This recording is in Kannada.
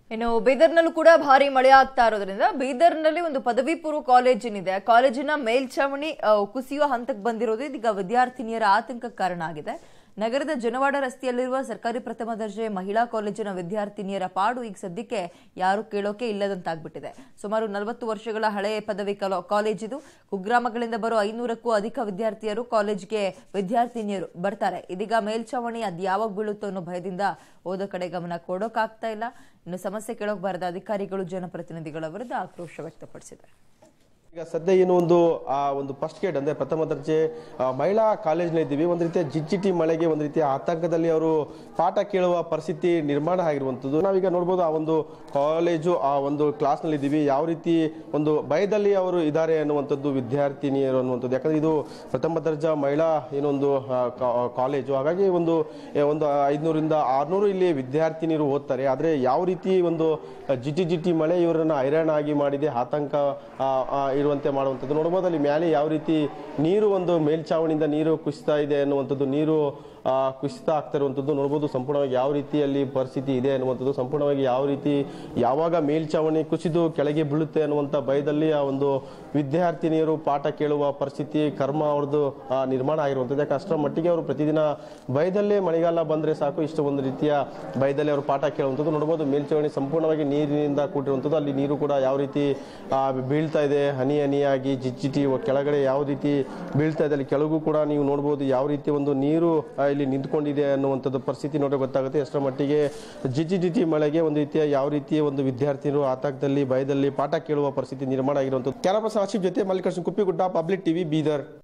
ಇನ್ನು ಬೀದರ್ನಲ್ಲೂ ಕೂಡ ಭಾರಿ ಮಳೆ ಆಗ್ತಾ ಇರೋದ್ರಿಂದ ಬೀದರ್ನಲ್ಲಿ ಒಂದು ಪದವಿ ಪೂರ್ವ ಕಾಲೇಜಿನಿದೆ ಆ ಕಾಲೇಜಿನ ಮೇಲ್ಛಾವಣಿ ಆ, ಕುಸಿಯುವ ಹಂತಕ್ಕೆ ಬಂದಿರೋದು ಇದೀಗ ವಿದ್ಯಾರ್ಥಿನಿಯರ ಆತಂಕಕ್ಕೆ ಕಾರಣ ಆಗಿದೆ ನಗರದ ಜನವಾಡ ರಸ್ತೆಯಲ್ಲಿರುವ ಸರ್ಕಾರಿ ಪ್ರಥಮ ದರ್ಜೆ ಮಹಿಳಾ ಕಾಲೇಜಿನ ವಿದ್ಯಾರ್ಥಿನಿಯರ ಪಾಡು ಈಗ ಸದ್ಯಕ್ಕೆ ಯಾರು ಕೇಳೋಕೆ ಇಲ್ಲದಂತಾಗ್ಬಿಟ್ಟಿದೆ ಸುಮಾರು ನಲವತ್ತು ವರ್ಷಗಳ ಹಳೆಯ ಪದವಿ ಕಲೋ- ಕಾಲೇಜಿದು ಕುಗ್ರಾಮಗಳಿಂದ ಬರೋ ಐನೂರಕ್ಕೂ ಅಧಿಕ ವಿದ್ಯಾರ್ಥಿಯರು ಕಾಲೇಜ್ಗೆ ವಿದ್ಯಾರ್ಥಿನಿಯರು ಬರ್ತಾರೆ ಇದೀಗ ಮೇಲ್ಛಾವಣಿ ಅದ್ ಯಾವಾಗ ಬೀಳುತ್ತೋ ಅನ್ನೋ ಭಯದಿಂದ ಓದೋ ಕಡೆ ಗಮನ ಕೊಡೋಕಾಗ್ತಾ ಇಲ್ಲ ಇನ್ನು ಸಮಸ್ಯೆ ಕೇಳೋಕ್ ಬಾರದ ಅಧಿಕಾರಿಗಳು ಜನಪ್ರತಿನಿಧಿಗಳ ವಿರುದ್ಧ ಆಕ್ರೋಶ ವ್ಯಕ್ತಪಡಿಸಿದ್ದಾರೆ ಈಗ ಸದ್ಯ ಏನು ಒಂದು ಆ ಒಂದು ಫಸ್ಟ್ ಗೇಟ್ ಅಂದ್ರೆ ಪ್ರಥಮ ದರ್ಜೆ ಆ, ಮಹಿಳಾ ಕಾಲೇಜ್ನಲ್ಲಿ ಇದ್ದೀವಿ ಒಂದು ರೀತಿಯ ಜಿಜ್ಜಿಟಿ ಮಳೆಗೆ ಒಂದು ರೀತಿಯ ಆತಂಕದಲ್ಲಿ ಅವರು ಪಾಠ ಕೇಳುವ ಪರಿಸ್ಥಿತಿ ನಿರ್ಮಾಣ ಆಗಿರುವಂಥದ್ದು ನಾವೀಗ ನೋಡ್ಬೋದು ಆ ಒಂದು ಕಾಲೇಜು ಆ ಒಂದು ಕ್ಲಾಸ್ನಲ್ಲಿ ಇದ್ದೀವಿ ಯಾವ ರೀತಿ ಒಂದು ಭಯದಲ್ಲಿ ಅವರು ಇದ್ದಾರೆ ಅನ್ನುವಂಥದ್ದು ವಿದ್ಯಾರ್ಥಿನಿಯರು ಅನ್ನುವಂಥದ್ದು ಯಾಕಂದ್ರೆ ಇದು ಪ್ರಥಮ ದರ್ಜಾ ಮಹಿಳಾ ಏನೊಂದು ಆ, ಕಾ- ಕಾಲೇಜು ಹಾಗಾಗಿ ಒಂದು ಏ, ಒಂದು ಐದುನೂರಿಂದ ಆರ್ನೂರು ಇಲ್ಲಿ ವಿದ್ಯಾರ್ಥಿನಿಯರು ಓದ್ತಾರೆ ಆದರೆ ಯಾವ ರೀತಿ ಒಂದು ಜಿಟಿ ಜಿಟಿ ಮಳೆ ಇವರನ್ನ ಹೈರಾಣಾಗಿ ಮಾಡಿದೆ ಆತಂಕ ಆ, ಆ, ಇರುವಂತೆ ಮಾಡುವಂಥದ್ದು ನೋಡ್ಬೋದು ಅಲ್ಲಿ ಮೇಲೆ ಯಾವ ರೀತಿ ನೀರು ಒಂದು ಮೇಲ್ಛಾವಣಿಯಿಂದ ನೀರು ಕುಸಿತಾ ಇದೆ ಅನ್ನುವಂಥದ್ದು ನೀರು ಆ, ಕುಸಿತ ಆಗ್ತಾ ಇರುವಂಥದ್ದು ನೋಡ್ಬೋದು ಸಂಪೂರ್ಣವಾಗಿ ಯಾವ ರೀತಿಯಲ್ಲಿ ಪರಿಸ್ಥಿತಿ ಇದೆ ಅನ್ನುವಂಥದ್ದು ಸಂಪೂರ್ಣವಾಗಿ ಯಾವ ರೀತಿ ಯಾವಾಗ ಮೇಲ್ಛಾವಣಿ ಕುಸಿದು ಕೆಳಗೆ ಬೀಳುತ್ತೆ ಅನ್ನುವಂಥ ಭಯದಲ್ಲಿ ಆ ಒಂದು ವಿದ್ಯಾರ್ಥಿನಿಯರು ಪಾಠ ಕೇಳುವ ಪರಿಸ್ಥಿತಿ ಕರ್ಮ ಅವ್ರದ್ದು ಆ, ನಿರ್ಮಾಣ ಆಗಿರುವಂಥದ್ದು ಯಾಕೆ ಅಷ್ಟರ ಮಟ್ಟಿಗೆ ಅವರು ಪ್ರತಿದಿನ ಭಯದಲ್ಲೇ ಮಳೆಗಾಲ ಬಂದರೆ ಸಾಕು ಇಷ್ಟು ಒಂದು ರೀತಿಯ ಭಯದಲ್ಲಿ ಅವರು ಪಾಠ ಕೇಳುವಂಥದ್ದು ನೋಡ್ಬೋದು ಮೇಲ್ಛಾವಣಿ ಸಂಪೂರ್ಣವಾಗಿ ನೀರಿನಿಂದ ಕೂಡಿರುವಂಥದ್ದು ಅಲ್ಲಿ ನೀರು ಕೂಡ ಯಾವ ರೀತಿ ಆ, ಬೀಳ್ತಾ ಇದೆ ಹನಿ ಹನಿಯಾಗಿ ಜಿಜ್ಜಿಟಿ ಕೆಳಗಡೆ ಯಾವ ರೀತಿ ಬೀಳ್ತಾ ಇದೆ ಅಲ್ಲಿ ಕೆಳಗೂ ಕೂಡ ನೀವು ನೋಡ್ಬೋದು ಯಾವ ರೀತಿ ಒಂದು ನೀರು ಆ, ಇಲ್ಲಿ ನಿಂತ್ಕೊಂಡಿದೆ ಅನ್ನುವಂಥದ್ದು ಪರಿಸ್ಥಿತಿ ನೋಡಿದ್ರೆ ಗೊತ್ತಾಗುತ್ತೆ ಎಷ್ಟರ ಮಟ್ಟಿಗೆ ಜಿಜಿ ಜಿಟಿ ಮಳೆಗೆ ಒಂದು ರೀತಿಯ ಯಾವ ರೀತಿಯ ಒಂದು ವಿದ್ಯಾರ್ಥಿಗಳು ಆತಂಕದಲ್ಲಿ ಭಯದಲ್ಲಿ ಪಾಠ ಕೇಳುವ ಪರಿಸ್ಥಿತಿ ನಿರ್ಮಾಣ ಆಗಿರುವಂಥದ್ದು ಕ್ಯಾಮರಾ ಪರ್ಸನ್ ಆಶಿಫ್ ಜೊತೆ ಮಲ್ಲಿಕಾರ್ಜುನ್ ಕುಪ್ಪಿಗುಡ್ಡ ಪಬ್ಲಿಕ್ ಟಿವಿ ಬೀದರ್